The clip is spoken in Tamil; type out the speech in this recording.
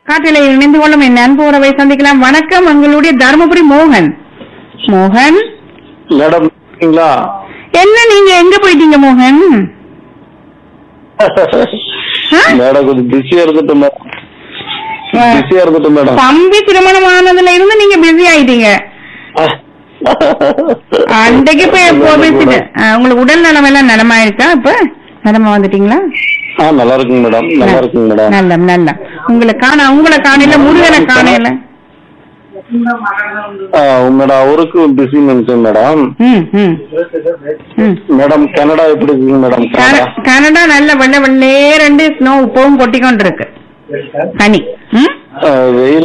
காட்டில இணைந்து கொள்ளும் என் அன்பு உறவை சந்திக்கலாம் வணக்கம் உங்களுடைய தருமபுரி மோகன் மோகன் மேடம் இருக்கீங்களா என்ன நீங்க எங்க போயிட்டீங்க மோகன் ஆ? மேடம் கொஞ்சம் பிஸியா இருக்கட்டும் மேடம் ஆ. பிஸியா இருக்கட்டும் மேடம் தம்பி திருமணம் ஆனதுல இருந்து நீங்க பிஸி ஆயிட்டீங்க அன்றைக்கு போய் எப்போ பேசிட்டு ஆ, உங்களுக்கு உடல் நலம் எல்லாம் நலமா இருக்கா இப்ப நலமா வந்துட்டீங்களா ஆ நல்லா இருக்குங்க மேடம் நல்லா இருக்குங்க மேடம் நல்ல நல்ல உங்களை காண உங்களை காணையில முருகனை காணையில ஆ, மேடம் அவருக்கும் பிஸி மென்ஷன் மேடம் ம் ம் ம் மேடம் கனடா எப்படி இருக்குங்க மேடம் கனடா கன- கனடா நல்ல வெள்ளை வெள்ளே ரெண்டு ஸ்னோ இப்பவும் கொட்டிக்கொண்டு இருக்கு பனி ம் ஆ, வெயில்